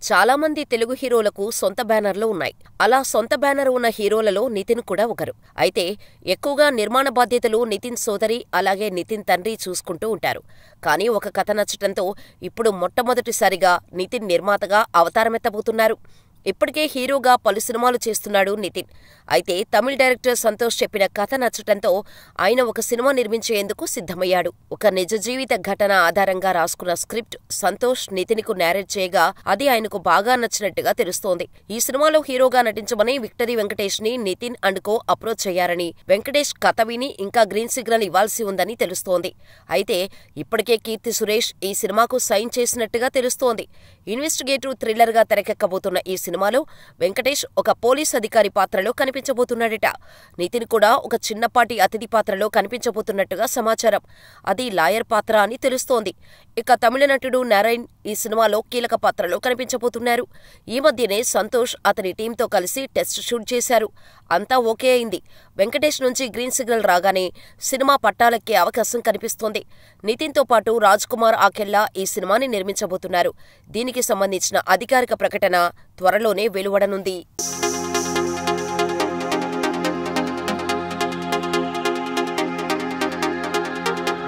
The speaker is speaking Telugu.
చాలా మంది తెలుగు హీరోలకు సొంత బ్యానర్లు ఉన్నాయి అలా సొంత బ్యానర్ ఉన్న హీరోలలో నితిన్ కూడా ఒకరు అయితే ఎక్కువగా నిర్మాణ బాధ్యతలు నితిన్ సోదరి అలాగే నితిన్ తండ్రి చూసుకుంటూ ఉంటారు కానీ ఒక కథ నచ్చటంతో ఇప్పుడు మొట్టమొదటిసారిగా నితిన్ నిర్మాతగా అవతారమెత్తబోతున్నారు ఇప్పటికే హీరోగా పలు సినిమాలు చేస్తున్నాడు నితిన్ అయితే తమిళ డైరెక్టర్ సంతోష్ చెప్పిన కథ నచ్చటంతో ఆయన ఒక సినిమా నిర్మించేందుకు సిద్ధమయ్యాడు ఒక నిజ జీవిత ఘటన ఆధారంగా రాసుకున్న స్క్రిప్ట్ సంతోష్ నితిన్కు నేరేట్ చేయగా అది ఆయనకు బాగా నచ్చినట్టుగా తెలుస్తోంది ఈ సినిమాలో హీరోగా నటించమని విక్టరీ వెంకటేష్ ని నితిన్ అండ్ కో అప్రోచ్ అయ్యారని వెంకటేష్ కథ విని ఇంకా గ్రీన్ సిగ్నల్ ఇవ్వాల్సి ఉందని తెలుస్తోంది అయితే ఇప్పటికే కీర్తి సురేష్ ఈ సినిమాకు సైన్ చేసినట్టుగా తెలుస్తోంది ఇన్వెస్టిగేటివ్ థ్రిల్లర్ గా తెరకెక్కబోతున్న ఈ సినిమాలో వెంకటేష్ ఒక పోలీస్ అధికారి పాత్రలో కనిపించబోతున్నాడట నితిన్ కూడా ఒక చిన్నపాటి అతిథి పాత్రలో కనిపించబోతున్నట్టుగా సమాచారం అది లాయర్ పాత్ర అని తెలుస్తోంది ఇక తమిళ నటుడు నారాయణ్ ఈ సినిమాలో కీలక పాత్రలో కనిపించబోతున్నారు ఈ మధ్యనే సంతోష్ అతని టీంతో కలిసి టెస్ట్ షూట్ చేశారు అంతా ఓకే అయింది వెంకటేష్ నుంచి గ్రీన్ సిగ్నల్ రాగానే సినిమా పట్టాలెక్కే అవకాశం కనిపిస్తోంది నితిన్తో పాటు రాజ్ కుమార్ ఆకెల్లా ఈ సినిమాని నిర్మించబోతున్నారు దీనికి సంబంధించిన అధికారిక ప్రకటన త్వరలోనే వెలువడనుంది